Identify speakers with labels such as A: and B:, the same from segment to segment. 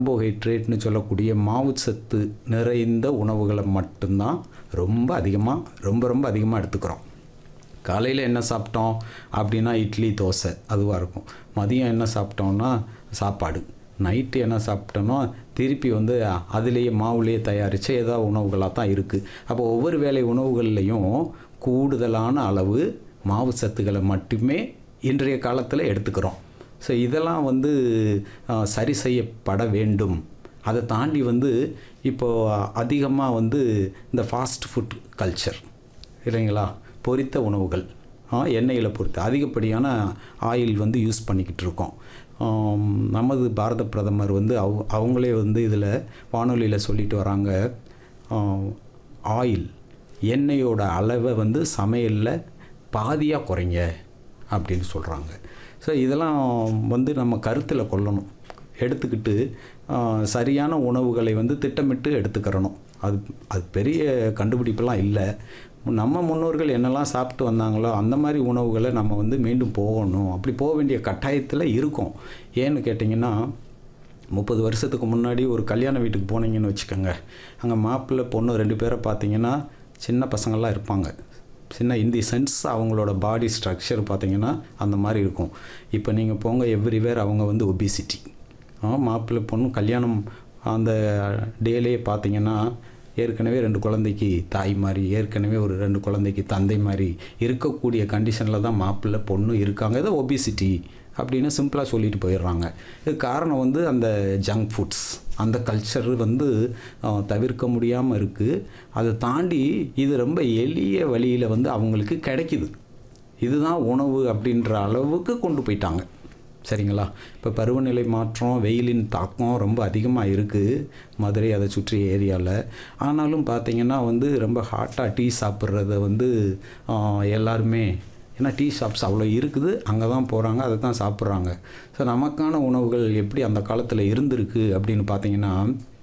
A: கார்போஹைட்ரேட்னு சொல்லக்கூடிய மாவுச்சத்து நிறைந்த உணவுகளை மட்டும்தான் ரொம்ப அதிகமாக ரொம்ப ரொம்ப அதிகமாக எடுத்துக்கிறோம் காலையில் என்ன சாப்பிட்டோம் அப்படின்னா இட்லி தோசை அதுவாக இருக்கும் மதியம் என்ன சாப்பிட்டோம்னா சாப்பாடு நைட்டு என்ன சாப்பிட்டோம்னா திருப்பி வந்து அதுலேயே மாவுலேயே தயாரித்த ஏதாவது உணவுகளாக தான் இருக்குது அப்போ ஒவ்வொரு வேளை உணவுகள்லையும் கூடுதலான அளவு மாவு சத்துக்களை மட்டுமே இன்றைய காலத்தில் எடுத்துக்கிறோம் ஸோ இதெல்லாம் வந்து அஹ், சரி செய்யப்பட வேண்டும் அதை தாண்டி வந்து இப்போது அதிகமாக வந்து இந்த ஃபாஸ்ட் ஃபுட் கல்ச்சர் இல்லைங்களா பொரித்த உணவுகள் ஆ, எண்ணெயில் பொரித்த அதிகப்படியான ஆயில் வந்து யூஸ் பண்ணிக்கிட்டு இருக்கோம் ஆம், நமது பாரத பிரதமர் வந்து அவ் அவங்களே வந்து இதில் வானொலியில் சொல்லிட்டு வராங்க ஆயில் எண்ணெயோட அளவை வந்து சமையலில் பாதியாக குறைங்க அப்படின்னு சொல்கிறாங்க ஸோ இதெல்லாம் வந்து நம்ம கருத்தில் கொள்ளணும் எடுத்துக்கிட்டு ஆ, சரியான உணவுகளை வந்து திட்டமிட்டு எடுத்துக்கிறணும் அது அது பெரிய கண்டுபிடிப்பெல்லாம் இல்லை நம்ம முன்னோர்கள் என்னெல்லாம் சாப்பிட்டு வந்தாங்களோ அந்த மாதிரி உணவுகளை நம்ம வந்து மீண்டும் போகணும் அப்படி போக வேண்டிய கட்டாயத்தில் இருக்கோம் ஏன்னு கேட்டிங்கன்னா முப்பது வருஷத்துக்கு முன்னாடி ஒரு கல்யாண வீட்டுக்கு போனீங்கன்னு வச்சுக்கோங்க அங்கே மாப்பிள்ளை பொண்ணு ரெண்டு பேரை பார்த்தீங்கன்னா சின்ன பசங்கள்லாம் இருப்பாங்க சின்ன இந்தி சென்ஸ் அவங்களோட பாடி ஸ்ட்ரக்சர் பார்த்தீங்கன்னா அந்த மாதிரி இருக்கும் இப்போ நீங்கள் போங்க எவ்ரிவேர் அவங்க வந்து ஒபிசிட்டி மாப்பிள்ளை பொண்ணு கல்யாணம் அந்த டேலே பார்த்தீங்கன்னா ஏற்கனவே ரெண்டு குழந்தைக்கு தாய் மாதிரி ஏற்கனவே ஒரு ரெண்டு குழந்தைக்கு தந்தை மாதிரி இருக்கக்கூடிய கண்டிஷனில் தான் மாப்பிள்ளை பொண்ணு இருக்காங்க இதை ஒபிசிட்டி அப்படின்னு சிம்பிளாக சொல்லிட்டு போயிடுறாங்க இது காரணம் வந்து அந்த ஜங்க் ஃபுட்ஸ் அந்த கல்ச்சர் வந்து அஹ், தவிர்க்க முடியாமல் இருக்குது அதை தாண்டி இது ரொம்ப எளிய வழியில் வந்து அவங்களுக்கு கிடைக்குது இதுதான் உணவு அப்படின்ற அளவுக்கு கொண்டு போயிட்டாங்க சரிங்களா இப்போ பருவநிலை மாற்றம் வெயிலின் தாக்கம் ரொம்ப அதிகமாக இருக்குது மதுரை அதை சுற்றி ஏரியாவில் ஆனாலும் பார்த்தீங்கன்னா வந்து ரொம்ப ஹாட்டாக டீ சாப்பிட்றத வந்து ஆஹ், எல்லாருமே ஏன்னா டீ ஷாப்ஸ் அவ்வளோ இருக்குது அங்கே தான் போகிறாங்க அதை தான் சாப்பிட்றாங்க ஸோ நமக்கான உணவுகள் எப்படி அந்த காலத்தில் இருந்திருக்கு அப்படின்னு பார்த்தீங்கன்னா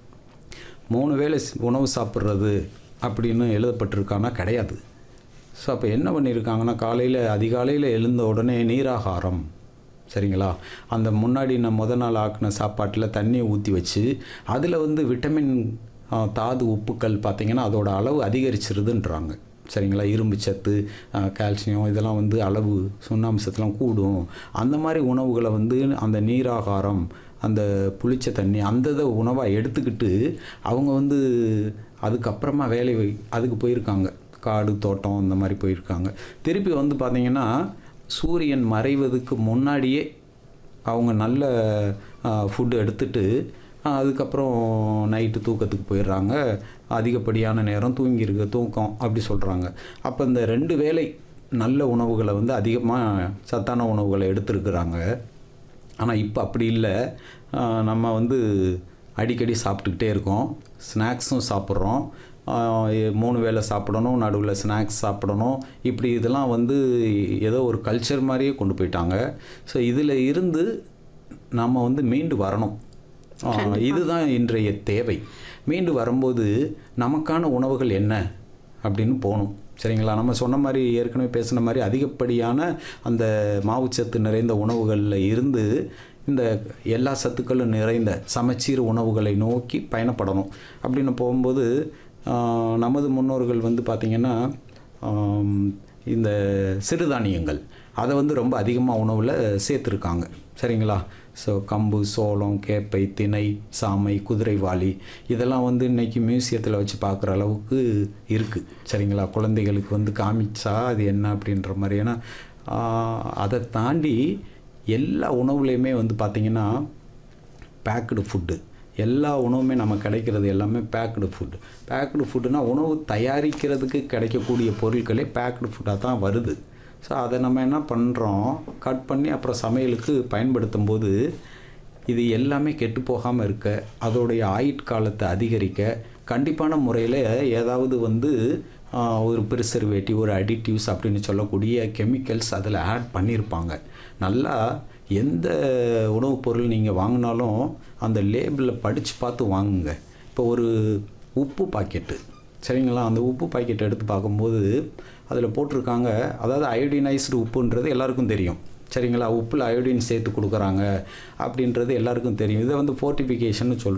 A: மூணு வேளை ஸ்- உணவு சாப்பிட்றது அப்படின்னு எழுதப்பட்டிருக்கானா கிடையாது ஸோ அப்போ என்ன பண்ணியிருக்காங்கன்னா காலையில் அதிகாலையில் எழுந்த உடனே நீராகாரம் சரிங்களா அந்த முன்னாடி நான் முத நாள் ஆக்கின சாப்பாட்டில் தண்ணியை ஊற்றி வச்சு அதில் வந்து விட்டமின் ஆ, தாது உப்புக்கள் பார்த்திங்கன்னா அதோட அளவு அதிகரிச்சிருதுன்றாங்க சரிங்களா இரும்பு சத்து ஆ, கால்சியம் இதெல்லாம் வந்து அளவு சுண்ணாம்பு சத்துலாம் கூடும் அந்த மாதிரி உணவுகளை வந்து அந்த நீராகாரம் அந்த புளிச்ச தண்ணி அந்த இதை உணவாக எடுத்துக்கிட்டு அவங்க வந்து அதுக்கப்புறமா வேலை அதுக்கு போயிருக்காங்க காடு தோட்டம் இந்த மாதிரி போயிருக்காங்க திருப்பி வந்து பார்த்திங்கன்னா சூரியன் மறைவதுக்கு முன்னாடியே அவங்க நல்ல ஃபுட்டு எடுத்துட்டு ஆ, அதுக்கப்புறம் நைட்டு தூக்கத்துக்கு போயிடுறாங்க அதிகப்படியான நேரம் தூங்கியிருக்கு தூக்கம் அப்படி சொல்கிறாங்க அப்போ இந்த ரெண்டு வேளை நல்ல உணவுகளை வந்து அதிகமாக சத்தான உணவுகளை எடுத்துருக்குறாங்க ஆனால் இப்போ அப்படி இல்லை ஆ, நம்ம வந்து அடிக்கடி சாப்பிட்டுக்கிட்டே இருக்கோம் ஸ்நாக்ஸும் சாப்பிட்றோம் ஆ, எ- மூணு வேளை சாப்பிடணும் நடுவில் ஸ்நாக்ஸ் சாப்பிடணும் இப்படி இதெல்லாம் வந்து ஏதோ ஒரு கல்ச்சர் மாதிரியே கொண்டு போயிட்டாங்க ஸோ இதில் இருந்து நம்ம வந்து மீண்டு வரணும் ஆ, இதுதான் இன்றைய தேவை மீண்டு வரும்போது நமக்கான உணவுகள் என்ன அப்படின்னு போகணும் சரிங்களா நம்ம சொன்ன மாதிரி ஏற்கனவே பேசின மாதிரி அதிகப்படியான அந்த மாவுச்சத்து நிறைந்த உணவுகளில் இருந்து இந்த எல்லா சத்துக்களும் நிறைந்த சமச்சீர் உணவுகளை நோக்கி பயணப்படணும் அப்படின்னு போகும்போது ஆ, நமது முன்னோர்கள் வந்து பார்த்திங்கன்னா ஆம், இந்த சிறுதானியங்கள் அதை வந்து ரொம்ப அதிகமாக உணவில் சேர்த்துருக்காங்க சரிங்களா ஸோ கம்பு சோளம் கேப்பை திணை சாமை குதிரைவாளி இதெல்லாம் வந்து இன்னைக்கு மியூசியத்தில் வச்சு பார்க்குற அளவுக்கு இருக்குது சரிங்களா குழந்தைகளுக்கு வந்து காமிச்சா அது என்ன அப்படின்ற மாதிரி ஏன்னா ஆஹ், அதை தாண்டி எல்லா உணவுலையுமே வந்து பார்த்திங்கன்னா பேக்டு ஃபுட்டு எல்லா உணவுமே நம்ம கிடைக்கிறது எல்லாமே பேக்டு ஃபுட்டு பேக்டு ஃபுட்டுனா உணவு தயாரிக்கிறதுக்கு கிடைக்கக்கூடிய பொருட்களே பேக்டு ஃபுட்டாக தான் வருது ஸோ அதை நம்ம என்ன பண்ணுறோம் கட் பண்ணி அப்புறம் சமையலுக்கு பயன்படுத்தும் போது இது எல்லாமே கெட்டு போகாமல் இருக்க அதோடைய ஆயுட்காலத்தை அதிகரிக்க கண்டிப்பான முறையில் ஏதாவது வந்து ஆஹ், ஒரு ப்ரிசர்வேட்டிவ் ஒரு அடிட்டிவ்ஸ் அப்படின்னு சொல்லக்கூடிய கெமிக்கல்ஸ் அதில் ஆட் பண்ணியிருப்பாங்க நல்லா எந்த உணவுப் பொருள் நீங்கள் வாங்கினாலும் அந்த லேபிளில் படித்து பார்த்து வாங்குங்க இப்போ ஒரு உப்பு பாக்கெட்டு சரிங்களா அந்த உப்பு பாக்கெட் எடுத்து பார்க்கும்போது அதில் போட்டிருக்காங்க அதாவது அயோடினைஸ்டு உப்புன்றது எல்லாருக்கும் தெரியும் சரிங்களா உப்பில் அயோடின் சேர்த்து கொடுக்குறாங்க அப்படின்றது எல்லாருக்கும் தெரியும் இதை வந்து ஃபோர்ட்டிஃபிகேஷன் சொல்கிறோம்